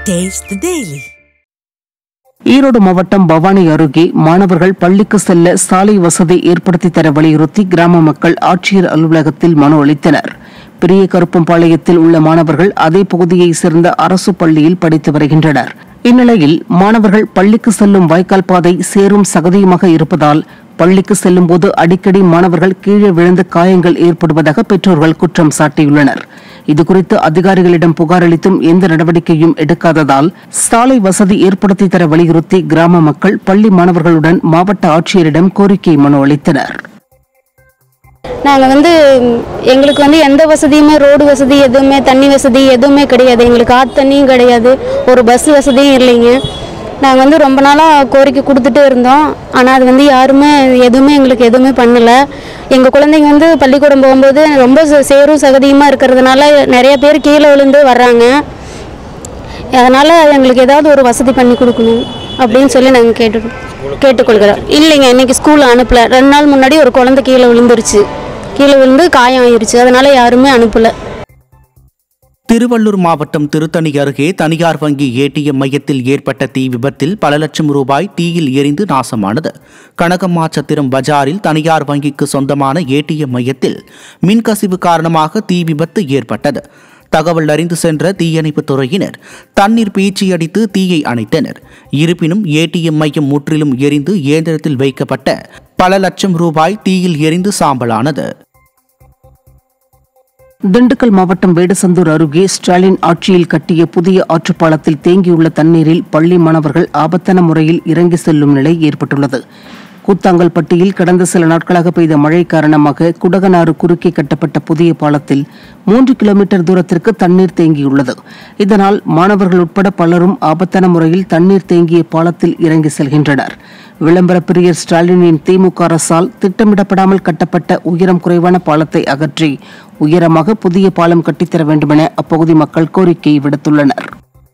Taste the Daily. Erode மாவட்டம் பவானி அருகே மாணவர்கள் பள்ளிக்கு செல்ல சாலை வசதி ஏற்படுத்தி தர வலியுறுத்தி கிராம மக்கள் ஆட்சியர் அலுவலகத்தில் மனு அளித்தனர் பெரிய கருப்பம்பாளையத்தில் உள்ள மாணவர்கள் அதே பகுதியைச் சேர்ந்த அரசு பள்ளியில் படித்து வருகின்றனர் இந்நிலையில் மாணவர்கள் பள்ளிக்கு செல்லும் வாய்க்கால் பாதை சேரும் சகதியுமாக இருப்பதால் பள்ளிக்கு செல்லும் போது அடிக்கடி மாணவர்கள் கீழே விழுந்து காயங்கள் ஏற்படுவதாக பெற்றோர்கள் குற்றம் சாட்டியுள்ளனர் இதுகுறித்து அதிகாரிகளிடம் புகார் அளித்தும் எந்த நடவடிக்கையும் எடுக்காததால் சாலை வசதி ஏற்படுத்தி தர வலியுறுத்தி கிராம மக்கள் பள்ளி மாணவர்களுடன் மாவட்ட ஆட்சியரிடம் கோரிக்கை மனு அளித்தனர் நாங்கள் வந்து ம், எங்களுக்கு வந்து எந்த வசதியுமே ரோடு வசதி எதுவுமே தண்ணி வசதி எதுவுமே கிடையாது எங்களுக்கு ஆற்று தண்ணியும் கிடையாது ஒரு பஸ் வசதியும் இல்லைங்க நாங்கள் வந்து ரொம்ப நாளாக கோரிக்கை கொடுத்துட்டே இருந்தோம் ஆனால் அது வந்து யாருமே எதுவுமே எங்களுக்கு எதுவுமே பண்ணலை எங்கள் குழந்தைங்க வந்து பள்ளிக்கூடம் போகும்போது ரொம்ப சே- சேரும் சகதியுமாக இருக்கிறதுனால நிறைய பேர் கீழே விழுந்து வர்றாங்க அதனால் எங்களுக்கு ஏதாவது ஒரு வசதி பண்ணி கொடுக்கணும் அப்படின்னு சொல்லி நாங்கள் கேட்டு கேட்டுக்கொள்கிறோம் இல்லைங்க இன்னைக்கு ஸ்கூல் அனுப்பல ரெண்டு நாள் முன்னாடி ஒரு குழந்தை கீழே விழுந்துருச்சு கீழே விழுந்து காயம் ஆயிருச்சு அதனால யாருமே அனுப்பல திருவள்ளூர் மாவட்டம் திருத்தணி அருகே தனியார் வங்கி ஏடிஎம் மையத்தில் ஏற்பட்ட தீ விபத்தில் பல லட்சம் ரூபாய் தீயில் எரிந்து நாசமானது கனகம்மாச்சத்திரம் பஜாரில் தனியார் வங்கிக்கு சொந்தமான ஏடிஎம் மையத்தில் மின்கசிவு காரணமாக தீ விபத்து ஏற்பட்டது தகவல் அறிந்து சென்ற தீயணைப்புத் துறையினர் தண்ணீர் பீச்சி அடித்து தீயை அணைத்தனர் இருப்பினும் ஏடிஎம் மையம் முற்றிலும் எரிந்து இயந்திரத்தில் வைக்கப்பட்ட பல லட்சம் ரூபாய் தீயில் எரிந்து சாம்பலானது திண்டுக்கல் மாவட்டம் வேடசந்தூர் அருகே ஸ்டாலின் ஆட்சியில் கட்டிய புதிய ஆற்றுப்பாலத்தில் தேங்கியுள்ள தண்ணீரில் பள்ளி மாணவர்கள் ஆபத்தான முறையில் இறங்கி செல்லும் நிலை ஏற்பட்டுள்ளது கூத்தாங்கல்பட்டியில் கடந்த சில நாட்களாக பெய்த மழை காரணமாக குடகனாறு குறுக்கே கட்டப்பட்ட புதிய பாலத்தில் மூன்று கிலோமீட்டர் தூரத்திற்கு தண்ணீர் தேங்கியுள்ளது இதனால் மாணவர்கள் உட்பட பலரும் ஆபத்தான முறையில் தண்ணீர் தேங்கிய பாலத்தில் இறங்கி செல்கின்றனர் விளம்பர பிரியர் ஸ்டாலினின் திமுக அரசால் திட்டமிடப்படாமல் கட்டப்பட்ட உயரம் குறைவான பாலத்தை அகற்றி உயரமாக புதிய பாலம் கட்டித்தர வேண்டுமென அப்பகுதி மக்கள் கோரிக்கை விடுத்துள்ளனர்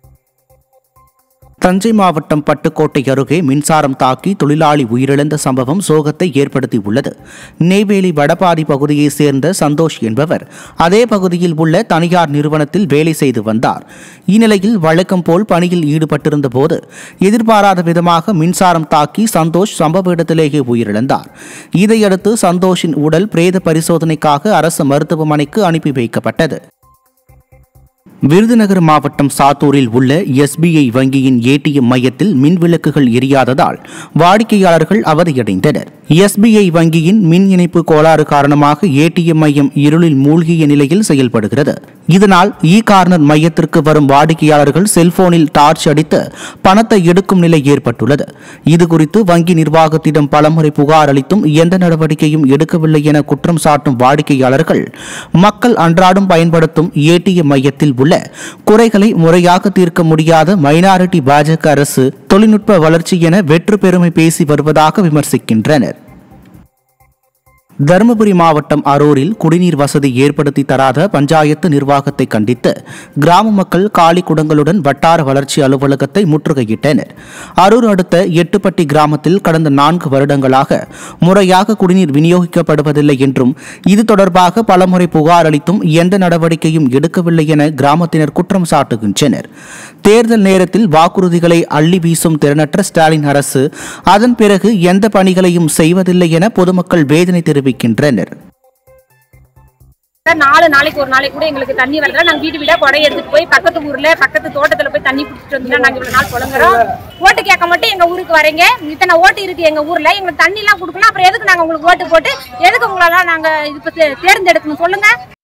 தஞ்சை மாவட்டம் பட்டுக்கோட்டை அருகே மின்சாரம் தாக்கி தொழிலாளி உயிரிழந்த சம்பவம் சோகத்தை ஏற்படுத்தியுள்ளது நெய்வேலி வடபாதி பகுதியைச் சேர்ந்த சந்தோஷ் என்பவர் அதே பகுதியில் உள்ள தனியார் நிறுவனத்தில் வேலை செய்து வந்தார் இந்நிலையில் வழக்கம் போல் பணியில் ஈடுபட்டிருந்த போது எதிர்பாராத விதமாக மின்சாரம் தாக்கி சந்தோஷ் சம்பவ இடத்திலேயே உயிரிழந்தார் இதையடுத்து சந்தோஷின் உடல் பிரேத பரிசோதனைக்காக அரசு மருத்துவமனைக்கு அனுப்பி வைக்கப்பட்டது விருதுநகர் மாவட்டம் சாத்தூரில் உள்ள எஸ்பிஐ வங்கியின் ஏடிஎம் மையத்தில் மின் விளக்குகள் எரியாததால் வாடிக்கையாளர்கள் அவதியடைந்தனர் எஸ்பிஐ வங்கியின் மின் இணைப்பு கோளாறு காரணமாக ஏடிஎம் மையம் இருளில் மூழ்கிய நிலையில் செயல்படுகிறது இதனால் இ கார்னர் மையத்திற்கு வரும் வாடிக்கையாளர்கள் செல்போனில் டார்ச் அடித்து பணத்தை எடுக்கும் நிலை ஏற்பட்டுள்ளது இதுகுறித்து வங்கி நிர்வாகத்திடம் பலமுறை புகார் அளித்தும் எந்த நடவடிக்கையும் எடுக்கவில்லை என குற்றம் சாட்டும் வாடிக்கையாளர்கள் மக்கள் அன்றாடம் பயன்படுத்தும் ஏடிஎம் மையத்தில் உள்ள குறைகளை முறையாக தீர்க்க முடியாத மைனாரிட்டி பாஜக அரசு தொழில்நுட்ப வளர்ச்சி என வெற்று பெருமை பேசி வருவதாக விமர்சிக்கின்றனர் தருமபுரி மாவட்டம் அரூரில் குடிநீர் வசதி ஏற்படுத்தி தராத பஞ்சாயத்து நிர்வாகத்தை கண்டித்து கிராம மக்கள் காலி குடங்களுடன் வட்டார வளர்ச்சி அலுவலகத்தை முற்றுகையிட்டனர் அரூர் அடுத்த எட்டுப்பட்டி கிராமத்தில் கடந்த நான்கு வருடங்களாக முறையாக குடிநீர் விநியோகிக்கப்படுவதில்லை என்றும் இது தொடர்பாக பலமுறை புகார் அளித்தும் எந்த நடவடிக்கையும் எடுக்கவில்லை என கிராமத்தினர் குற்றம் சாட்டுகின்றனர் தேர்தல் நேரத்தில் வாக்குறுதிகளை அள்ளி வீசும் திறனற்ற ஸ்டாலின் அரசு அதன் பிறகு எந்த பணிகளையும் செய்வதில்லை என பொதுமக்கள் வேதனை தெரிவிக்கின்றனர் நாலு நாளைக்கு ஒரு நாளைக்கு கூட எங்களுக்கு தண்ணி வரல நாங்க வீடு வீடா குடை எடுத்துட்டு போய் பக்கத்து ஊர்ல பக்கத்து தோட்டத்துல போய் தண்ணி பிடிச்சிட்டு வந்து நாங்க இவ்வளவு நாள் புலங்குறோம் ஓட்டு கேட்க மட்டும் எங்க ஊருக்கு வரீங்க இத்தனை ஓட்டு இருக்கு எங்க ஊர்ல எங்களுக்கு தண்ணி எல்லாம் கொடுக்கலாம் அப்புறம் எதுக்கு நாங்க உங்களுக்கு ஓட்டு போட்டு எதுக்கு உங்களால நாங்க இது தேர்ந்தெடுக்கணும் சொல்லுங்க